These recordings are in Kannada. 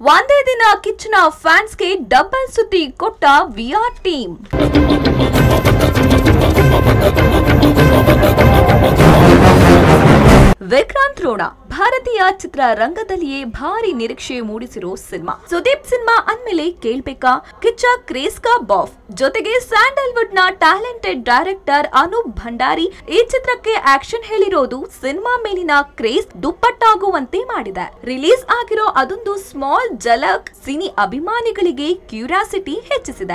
ಒಂದೇ ದಿನ ಕಿಚ್ಚನ ಫ್ಯಾನ್ಸ್ಗೆ ಡಬಲ್ ಸುದ್ದಿ ಕೊಟ್ಟ ವಿಆರ್ ಟೀಮ್ ವಿಕ್ರಾಂತ್ ರೋಣ ಭಾರತೀಯ ಚಿತ್ರರಂಗದಲ್ಲಿಯೇ ಭಾರಿ ನಿರೀಕ್ಷೆ ಮೂಡಿಸಿರೋ ಸಿನಿಮಾ ಸುದೀಪ್ ಸಿನಿಮಾ ಅಂದ್ಮೇಲೆ ಕೇಳ್ಬೇಕಾ ಕಿಚ್ಚ ಕ್ರೇಸ್ಕಾ ಬಾಫ್ ಜೊತೆಗೆ ಸ್ಯಾಂಡಲ್ವುಡ್ ನ ಟ್ಯಾಲೆಂಟೆಡ್ ಡೈರೆಕ್ಟರ್ ಅನೂಪ್ ಭಂಡಾರಿ ಈ ಚಿತ್ರಕ್ಕೆ ಆಕ್ಷನ್ ಹೇಳಿರೋದು ಸಿನಿಮಾ ಮೇಲಿನ ಕ್ರೇಸ್ ದುಪ್ಪಟ್ಟಾಗುವಂತೆ ಮಾಡಿದೆ ರಿಲೀಸ್ ಆಗಿರೋ ಅದೊಂದು ಸ್ಮಾಲ್ ಜಲಕ್ ಸಿನಿ ಅಭಿಮಾನಿಗಳಿಗೆ ಕ್ಯೂರಿಯಾಸಿಟಿ ಹೆಚ್ಚಿಸಿದೆ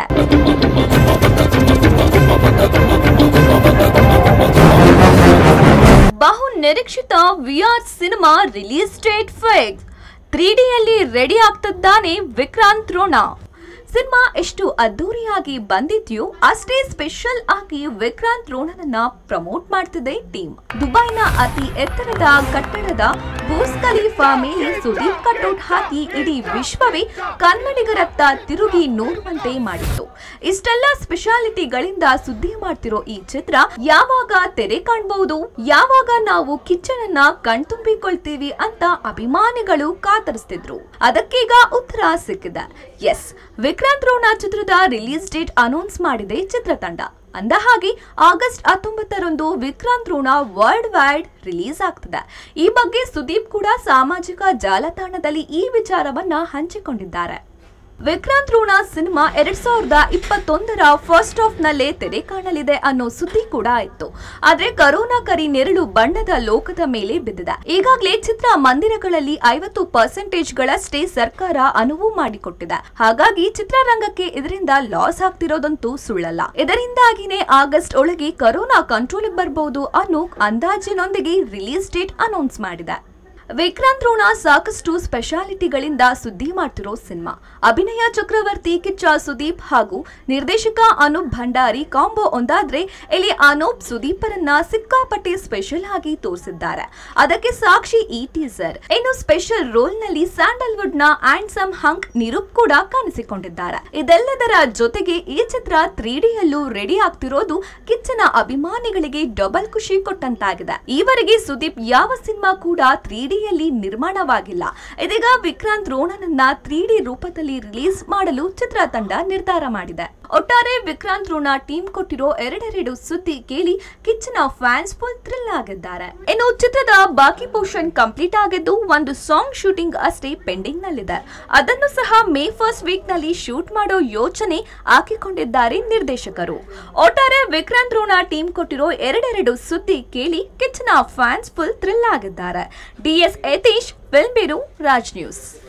ಬಹು ನಿರೀಕ್ಷಿತ VR cinema release date fix three ಡಿಯಲ್ಲಿ ರೆಡಿ ಆಗ್ತಿದ್ದಾನೆ ವಿಕ್ರಾಂತ್ ರೋಣ ಸಿನಿಮಾ ಎಷ್ಟು ಅದ್ದೂರಿಯಾಗಿ ಬಂದಿದ್ಯೋ ಅಷ್ಟೇ ಸ್ಪೆಷಲ್ ಆಗಿ ವಿಕ್ರಾಂತ್ ರೋಣನನ್ನ ಪ್ರಮೋಟ್ ಮಾಡ್ತಿದೆ ಟೀಮ್ ದುಬೈನ ಅತಿ ಎತ್ತರದ ಕಟ್ಟಡದ ಬೂಸ್ ಖಲೀಫಾ ಮೇಲೆ ಸುದೀಪ್ ಕಟೌಟ್ ಹಾಕಿ ಇಡೀ ವಿಶ್ವವೇ ಕನ್ನಡಿಗರತ್ತ ತಿರುಗಿ ನೋಡುವಂತೆ ಮಾಡಿತ್ತು ಇಷ್ಟೆಲ್ಲ ಸ್ಪೆಷಾಲಿಟಿಗಳಿಂದ ಸುದ್ದಿ ಮಾಡ್ತಿರೋ ಈ ಚಿತ್ರ ಯಾವಾಗ ತೆರೆ ಕಾಣಬಹುದು ಯಾವಾಗ ನಾವು ಕಿಚ್ಚನನ್ನ ಕಣ್ತುಂಬಿಕೊಳ್ತೀವಿ ಅಂತ ಅಭಿಮಾನಿಗಳು ಕಾತರಿಸ್ತಿದ್ರು ಅದಕ್ಕೀಗ ಉತ್ತರ ಸಿಕ್ಕಿದೆ ಎಸ್ ವಿಕ್ರಾಂತ್ ರೋಣ ಚಿತ್ರದ ರಿಲೀಸ್ ಡೇಟ್ ಅನೌನ್ಸ್ ಮಾಡಿದೆ ಚಿತ್ರತಂಡ ಅಂದ ಹಾಗೆ ಆಗಸ್ಟ್ ಹತ್ತೊಂಬತ್ತರಂದು Vikrant Rona worldwide release ಆಗ್ತದೆ ಈ ಬಗ್ಗೆ ಸುದೀಪ್ ಕೂಡ ಸಾಮಾಜಿಕ ಜಾಲತಾಣದಲ್ಲಿ ಈ ವಿಚಾರವನ್ನ ಹಂಚಿಕೊಂಡಿದ್ದಾರೆ ವಿಕ್ರಾಂತ್ ರೋಣ ಸಿನಿಮಾ ಎರಡ್ ಸಾವಿರದ ಇಪ್ಪತ್ತೊಂದರ ಫಸ್ಟ್ ಹಾಫ್ ನಲ್ಲೇ ತೆರೆ ಕಾಣಲಿದೆ ಅನ್ನೋ ಸುದ್ದಿ ಕೂಡ ಇತ್ತು ಆದ್ರೆ ಕರೋನಾ ಕರಿ ನೆರಳು ಬಣ್ಣದ ಲೋಕದ ಮೇಲೆ ಬಿದ್ದಿದೆ ಈಗಾಗಲೇ ಚಿತ್ರ ಮಂದಿರಗಳಲ್ಲಿ ಐವತ್ತು ಪರ್ಸೆಂಟೇಜ್ ಗಳಷ್ಟೇ ಸರ್ಕಾರ ಅನುವು ಮಾಡಿಕೊಟ್ಟಿದೆ ಹಾಗಾಗಿ ಚಿತ್ರರಂಗಕ್ಕೆ ಇದರಿಂದ ಲಾಸ್ ಆಗ್ತಿರೋದಂತೂ ಸುಳ್ಳಲ್ಲ ಇದರಿಂದಾಗಿನೇ ಆಗಸ್ಟ್ ಒಳಗೆ ಕರೋನಾ ಕಂಟ್ರೋಲ್ ಬರಬಹುದು ಅನ್ನೋ ಅಂದಾಜಿನೊಂದಿಗೆ ರಿಲೀಸ್ ಡೇಟ್ ಅನೌನ್ಸ್ ಮಾಡಿದೆ ವಿಕ್ರಾಂತ್ ರೋಣ ಸಾಕಷ್ಟು ಸ್ಪೆಷಾಲಿಟಿಗಳಿಂದ ಸುದ್ದಿ ಮಾಡ್ತಿರೋ ಸಿನಿಮಾ ಅಭಿನಯ ಚಕ್ರವರ್ತಿ ಕಿಚ್ಚ ಸುದೀಪ್ ಹಾಗೂ ನಿರ್ದೇಶಕ ಅನೂಪ್ ಭಂಡಾರಿ ಕಾಂಬೋ ಒಂದಾದ್ರೆ ಇಲ್ಲಿ ಅನೂಪ್ ಸುದೀಪರನ್ನ ಸಿಕ್ಕಾಪಟ್ಟೆ ಸ್ಪೆಷಲ್ ಆಗಿ ತೋರಿಸಿದ್ದಾರೆ ಅದಕ್ಕೆ ಸಾಕ್ಷಿ ಈ ಟೀಸರ್ ಇನ್ನು ಸ್ಪೆಷಲ್ ರೋಲ್ ನಲ್ಲಿ ಸ್ಯಾಂಡಲ್ವುಡ್ ನ ಆಂಡ್ಸಮ್ ಹಂಕ್ ನಿರೂಪ್ ಕೂಡ ಕಾಣಿಸಿಕೊಂಡಿದ್ದಾರೆ ಇದೆಲ್ಲದರ ಜೊತೆಗೆ ಈ ಚಿತ್ರ ತ್ರೀ ಡಿಯಲ್ಲೂ ರೆಡಿ ಆಗ್ತಿರೋದು ಕಿಚ್ಚನ ಅಭಿಮಾನಿಗಳಿಗೆ ಡಬಲ್ ಖುಷಿ ಕೊಟ್ಟಂತಾಗಿದೆ ಈವರೆಗೆ ಸುದೀಪ್ ಯಾವ ಸಿನಿಮಾ ಕೂಡ ತ್ರೀ ಡಿಯಲ್ಲಿ ನಿರ್ಮಾಣವಾಗಿಲ್ಲ ಇದೀಗ ವಿಕ್ರಾಂತ್ ರೋಣನನ್ನ ತ್ರೀ ಡಿ ರೂಪದಲ್ಲಿ ರಿಲೀಸ್ ಮಾಡಲು ಚಿತ್ರತಂಡ ನಿರ್ಧಾರ ಮಾಡಿದೆ ಒಟ್ಟಾರೆ ವಿಕ್ರಾಂತ್ ರೋಣ ಟೀಮ್ ಕೊಟ್ಟಿರೋ ಎರಡೆರಡು ಸುದ್ದಿ ಕೇಳಿ ಕಿಚ್ಚನ ಫ್ಯಾನ್ಸ್ ಫುಲ್ ಥ್ರಿಲ್ ಆಗಿದ್ದಾರೆ ಇನ್ನು ಚಿತ್ರದ ಬಾಕಿ ಪೋರ್ಷನ್ ಕಂಪ್ಲೀಟ್ ಆಗಿದ್ದು ಒಂದು ಸಾಂಗ್ ಶೂಟಿಂಗ್ ಅಷ್ಟೇ ಪೆಂಡಿಂಗ್ ನಲ್ಲಿದೆ ಅದನ್ನು ಸಹ ಮೇ ಫಸ್ಟ್ ವೀಕ್ ನಲ್ಲಿ ಶೂಟ್ ಮಾಡೋ ಯೋಚನೆ ಹಾಕಿಕೊಂಡಿದ್ದಾರೆ ನಿರ್ದೇಶಕರು ಒಟ್ಟಾರೆ ವಿಕ್ರಾಂತ್ ರೋಣ ಟೀಮ್ ಕೊಟ್ಟಿರೋ ಎರಡೆರಡು ಸುದ್ದಿ ಕೇಳಿ ಕಿಚ್ಚನ ಫ್ಯಾನ್ಸ್ ಫುಲ್ ಥ್ರಿಲ್ ಆಗಿದ್ದಾರೆ DS Yathish film bureau Raj news